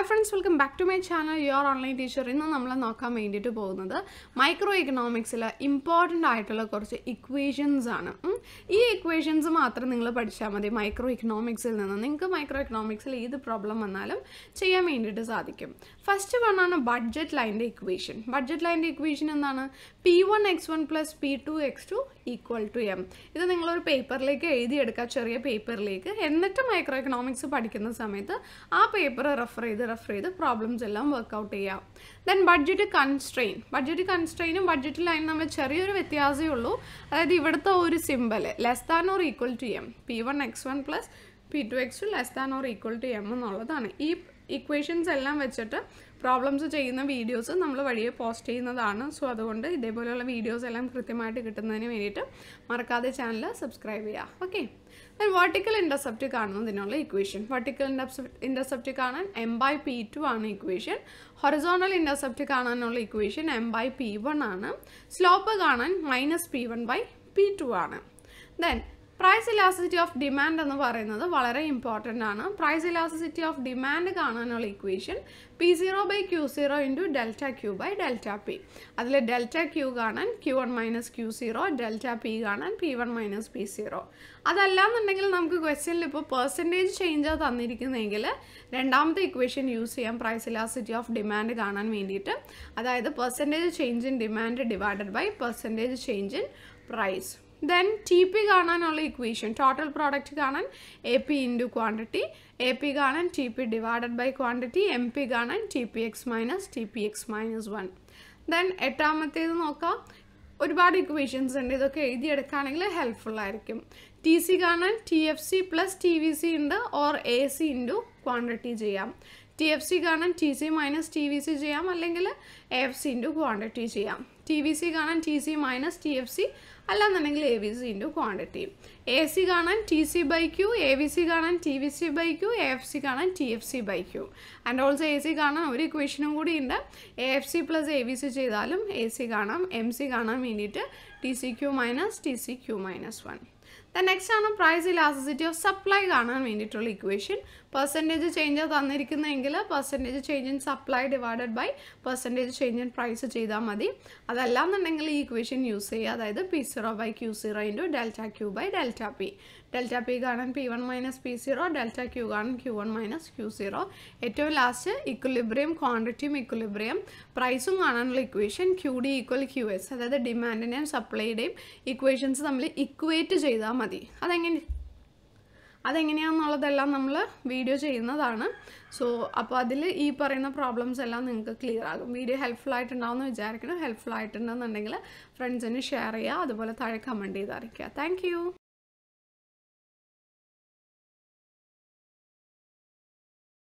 Hi friends welcome back to my channel your online teacher ഇന്ന് നമ്മൾ നോക്കാൻ വേണ്ടിയിട്ട് പോകുന്നത് മൈക്രോ ഇക്കണോമിക്സിൽ ഇമ്പോർട്ടൻ്റ് ആയിട്ടുള്ള കുറച്ച് ഇക്വേഷൻസ് ആണ് ഉം. ഈ ഇക്വേഷൻസ് മാത്രം നിങ്ങൾ പഠിച്ചാൽ മതി മൈക്രോ ഇക്കണോമിക്സിൽ നിന്ന് നിങ്ങൾക്ക് മൈക്രോ ഇക്കണോമിക്സിൽ ഏത് പ്രോബ്ലം വന്നാലും ചെയ്യാൻ വേണ്ടിയിട്ട് സാധിക്കും ഫസ്റ്റ് വൺ ആണ് ബഡ്ജറ്റ് ലൈൻ്റെ ഇക്വേഷൻ ബഡ്ജറ്റ് ലൈൻ്റെ ഇക്വേഷൻ എന്താണ് P one X one plus P two X two equal to M ഇത് നിങ്ങളൊരു പേപ്പറിലേക്ക് എഴുതിയെടുക്കുക ചെറിയ പേപ്പറിലേക്ക് എന്നിട്ട് മൈക്രോ എക്കണോമിക്സ് പഠിക്കുന്ന സമയത്ത് ആ പേപ്പർ റെഫർ ചെയ്ത് റെഫർ ചെയ്ത് പ്രോബ്ലംസ് എല്ലാം വർക്കൗട്ട് ചെയ്യാം ദെൻ ബഡ്ജറ്റ് കൺസ്ട്രെയിൻ ബഡ്ജറ്റ് കൺസ്ട്രെയിനും ബഡ്ജറ്റ് ലൈൻ തമ്മിൽ ചെറിയൊരു വ്യത്യാസമേ ഉള്ളൂ അതായത് ഇവിടുത്തെ ഒരു symbol less than or equal to M P one X one plus P two X two less than or equal to M എന്നുള്ളതാണ് ഈ ഇക്വേഷൻസ് എല്ലാം വെച്ചിട്ട് പ്രോബ്ലംസ് ചെയ്യുന്ന വീഡിയോസ് നമ്മൾ വഴിയെ പോസ്റ്റ് ചെയ്യുന്നതാണ് സോ അതുകൊണ്ട് ഇതേപോലെയുള്ള വീഡിയോസ് എല്ലാം കൃത്യമായിട്ട് കിട്ടുന്നതിന് വേണ്ടിയിട്ട് മറക്കാതെ ചാനൽ സബ്സ്ക്രൈബ് ചെയ്യുക ഓക്കെ ദെൻ വെർട്ടിക്കൽ ഇൻ്റർസെപ്റ്റ് കാണുന്നതിനുള്ള ഇക്വേഷൻ വെർട്ടിക്കൽ ഇൻ്റർസെപ്റ്റ് കാണാൻ എം ബൈ പി ടു ആണ് ഇക്വേഷൻ ഹൊറിസോണൽ ഇൻ്റർസെപ്റ്റ് കാണാനുള്ള equation M by P one ആണ് സ്ലോപ്പ് കാണാൻ minus P one by P two ആണ് then price elasticity of demand എന്ന് പറയുന്നത് വളരെ ഇമ്പോർട്ടൻ്റ് ആണ് പ്രൈസ് ഇലാസിറ്റി ഓഫ് ഡിമാൻഡ് കാണാനുള്ള equation P zero by Q zero into delta Q by delta P അതിൽ delta Q കാണാൻ Q one minus Q zero delta P കാണാൻ P one minus P zero അതല്ലാന്നുണ്ടെങ്കിൽ നമുക്ക് ക്വസ്റ്റ്യനിൽ ഇപ്പോൾ percentage ചേഞ്ചാണ് തന്നിരിക്കുന്നതെങ്കിൽ രണ്ടാമത്തെ ഇക്വേഷൻ യൂസ് ചെയ്യാം പ്രൈസ് ഇലാസിറ്റി ഓഫ് ഡിമാൻഡ് കാണാൻ വേണ്ടിയിട്ട് അതായത് percentage change in demand divided by percentage change in price then T P കാണാനുള്ള ഇക്വേഷൻ ടോട്ടൽ പ്രോഡക്റ്റ് കാണാൻ A P into quantity A P കാണാൻ T P divided by quantity M P കാണാൻ T P X minus T P X minus one then എട്ടാമത്തേത് നോക്കാം ഒരുപാട് equations ഉണ്ട് ഇതൊക്കെ എഴുതിയെടുക്കുകയാണെങ്കിൽ ഹെൽപ്ഫുൾ ആയിരിക്കും ടി സി കാണാൻ T F C plus T V C ഉണ്ട് or A C into quantity ചെയ്യാം ടി എഫ് സി കാണാൻ T C minus T V C ചെയ്യാം അല്ലെങ്കിൽ A F C into quantity ചെയ്യാം ടി വി സി കാണാൻ T C minus T F C അല്ലാന്നുണ്ടെങ്കിൽ A V C into quantity A C കാണാൻ T C by Q A V C കാണാൻ T V C by Q A F C കാണാൻ T F C by Q and also A C കാണാൻ ഒരു ഇക്വേഷനും കൂടി ഉണ്ട് A F C plus A V C ചെയ്താലും A C കാണാം M C കാണാൻ വേണ്ടിയിട്ട് T C Q minus T C Q minus one the next ആണ് പ്രൈസ് ഇലാസിസിറ്റി ഓഫ് സപ്ലൈ കാണാൻ വേണ്ടിയിട്ടുള്ള ഇക്വേഷൻ പെർസെൻറ്റേജ് ചേഞ്ച് തന്നിരിക്കുന്നതെങ്കിൽ percentage change in supply divided by percentage change in price ചെയ്താൽ മതി അതല്ലാന്നുണ്ടെങ്കിൽ ഈ ഇക്വേഷൻ യൂസ് ചെയ്യുക അതായത് P zero by Q zero into delta Q by delta P delta P കാണാൻ P one minus P zero delta Q കാണാൻ Q one minus Q zero ഏറ്റവും last equilibrium ക്വാണ്ടിറ്റിയും ഇക്വലിബ്രിയം പ്രൈസും കാണാനുള്ള equation Q D equal Q S അതായത് ഡിമാൻഡിൻ്റെയും സപ്ലൈയുടെയും equations നമ്മൾ equate ചെയ്താൽ മതി അതെങ്ങനെ അതെങ്ങനെയാണെന്നുള്ളതെല്ലാം നമ്മൾ വീഡിയോ ചെയ്യുന്നതാണ് സോ അപ്പോൾ അതിൽ ഈ പറയുന്ന പ്രോബ്ലംസ് എല്ലാം നിങ്ങൾക്ക് ക്ലിയർ ആകും വീഡിയോ ഹെൽപ്ഫുൾ ആയിട്ടുണ്ടാവുമെന്ന് വിചാരിക്കണം ഹെൽപ്ഫുൾ ആയിട്ടുണ്ടെന്നുണ്ടെങ്കിൽ ഫ്രണ്ട്സിന് ഷെയർ ചെയ്യുക അതുപോലെ താഴെ കമൻറ്റ് ചെയ്ത് അറിയിക്കുക താങ്ക്